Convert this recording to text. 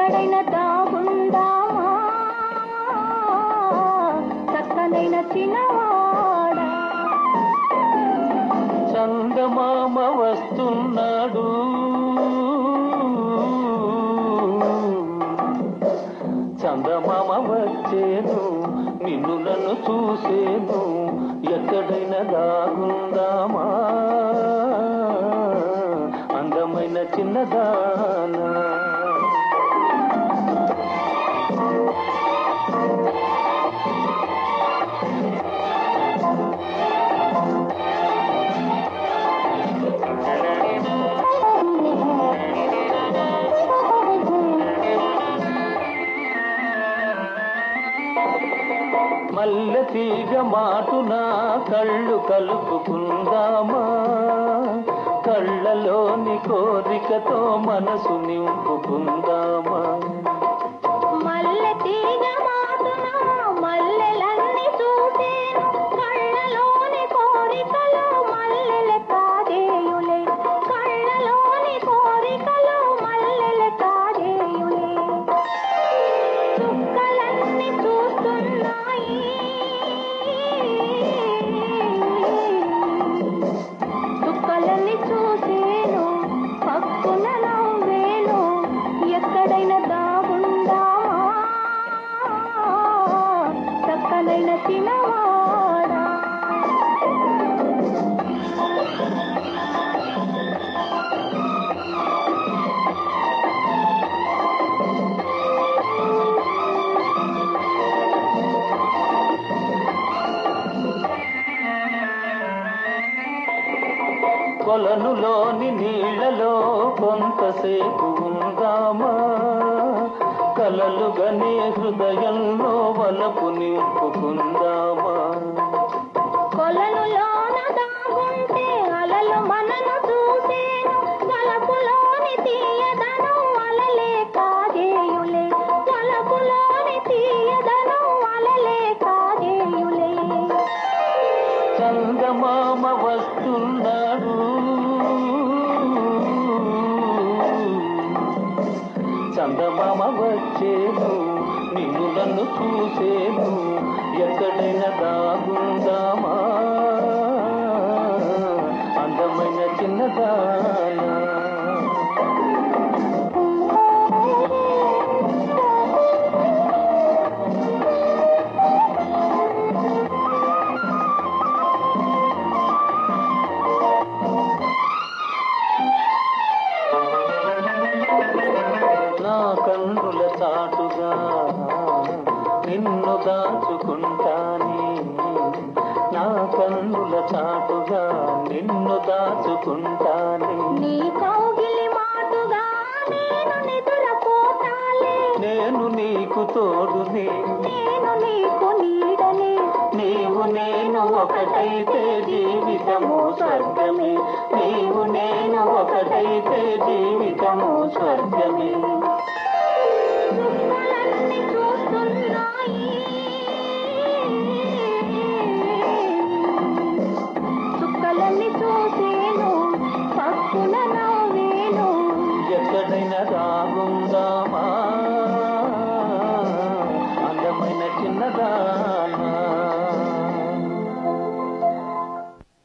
ఎక్కడైనా దాగుందామా చక్కనైన చిన్నవాడా చందమామ వస్తున్నాడు చందమామ వచ్చేను నిన్ను నన్ను చూసేను ఎక్కడైనా దాగుందామా అందమైన చిన్నదానా మల్లె తీగ మాటున కళ్ళు కలుపుకుందామా కళ్ళలోని కోరికతో మనసు నింపుకుందామా మల్లె తీగ మాటున మల్లెలన్నీ చూసేను కళ్ళలోని కోరికలు మల్లెల కాదేయులే కళ్ళలోని కోరికలు మల్లెల కాదేయులే చుక్కలన్నీ చూస్తున్నాయి చుక్కలన్నీ చూసేను పక్కున నవ్వేను ఎక్కడైనా దాగుందామా చక్కనైన తినవాడా కొలనులోని నీళ్లలో కొంతసేపు ఉందామా కలలుగనే హృదయంలో వలపు నింపుకుందామా కొలనులోన దాగుంటే అలలు మనను చూసేను వలపులోని తీయదనం అలలే కాజేయులే వలపులోని తీయదనం అలలే కాజేయులే చందమామ వస్తున్నాడు చందమామ వచ్చేను నిన్ను నన్ను చూసేను ఎక్కడైనా దాగుందామా అందమైన చిన్నదానా నా కన్నుల చాటుగా నిన్ను దాచుకుంటానే నా కన్నుల చాటుగా నిన్ను దాచుకుంటానే నీ కౌగిలి మాటుగా నేను నిదురపోతాలే నేను నీకు తోడునే నేను నీకు నీడనే నీవు నేను ఒకటైతే జీవితము స్వర్గమే నీవు నేను ఒకటైతే జీవితము స్వర్గమే చుక్కలన్నీ చూస్తున్నాయి చుక్కలన్నీ చూసేను పక్కున